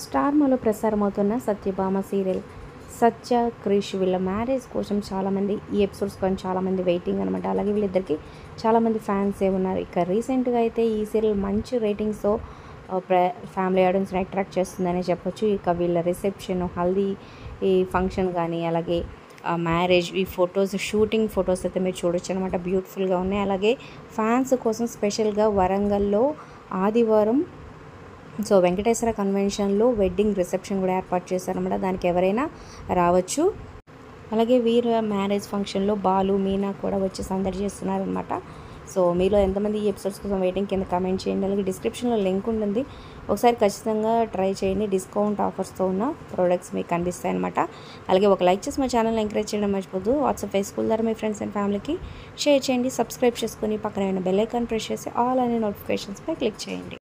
స్టార్మాలో ప్రసారమవుతున్న సత్యభామ సీరియల్ సత్య క్రిష్ వీళ్ళ మ్యారేజ్ కోసం చాలామంది ఈ ఎపిసోడ్స్ కోసం చాలామంది వెయిటింగ్ అనమాట అలాగే వీళ్ళిద్దరికి చాలామంది ఫ్యాన్స్ ఏ ఉన్నారు ఇక రీసెంట్గా అయితే ఈ సీరియల్ మంచి రేటింగ్స్తో ప్ర ఫ్యామిలీ ఆడియన్స్ని అట్రాక్ట్ చేస్తుందని చెప్పొచ్చు ఇక వీళ్ళ రిసెప్షన్ హల్దీ ఈ ఫంక్షన్ కానీ అలాగే మ్యారేజ్ ఈ ఫొటోస్ షూటింగ్ ఫొటోస్ అయితే మీరు చూడొచ్చు అనమాట బ్యూటిఫుల్గా ఉన్నాయి అలాగే ఫ్యాన్స్ కోసం స్పెషల్గా వరంగల్లో ఆదివారం సో వెంకటేశ్వర కన్వెన్షన్లో వెడ్డింగ్ రిసెప్షన్ కూడా ఏర్పాటు చేశారనమాట దానికి ఎవరైనా రావచ్చు అలాగే వీరు మ్యారేజ్ ఫంక్షన్లో బాలు మీనా కూడా వచ్చి సందడి చేస్తున్నారనమాట సో మీలో ఎంతమంది ఈ ఎపిసోడ్స్ కోసం వెయిటింగ్ కింద కామెంట్ చేయండి అలాగే డిస్క్రిప్షన్లో లింక్ ఉంటుంది ఒకసారి ఖచ్చితంగా ట్రై చేయండి డిస్కౌంట్ ఆఫర్స్తో ఉన్న ప్రోడక్ట్స్ మీకు కనిపిస్తాయి అనమాట అలాగే ఒక లైక్ చేసి మా ఛానల్ ఎంకరేజ్ చేయడం మర్చిపోద్దు వాట్సాప్ ఫేస్బుక్ ద్వారా మీ ఫ్రెండ్స్ అండ్ ఫ్యామిలీకి షేర్ చేయండి సబ్స్క్రైబ్ చేసుకొని పక్కన ఉన్న బెల్ ఐకాన్ ప్రెస్ చేసి ఆల్ అనే నోటిఫికేషన్స్పై క్లిక్ చేయండి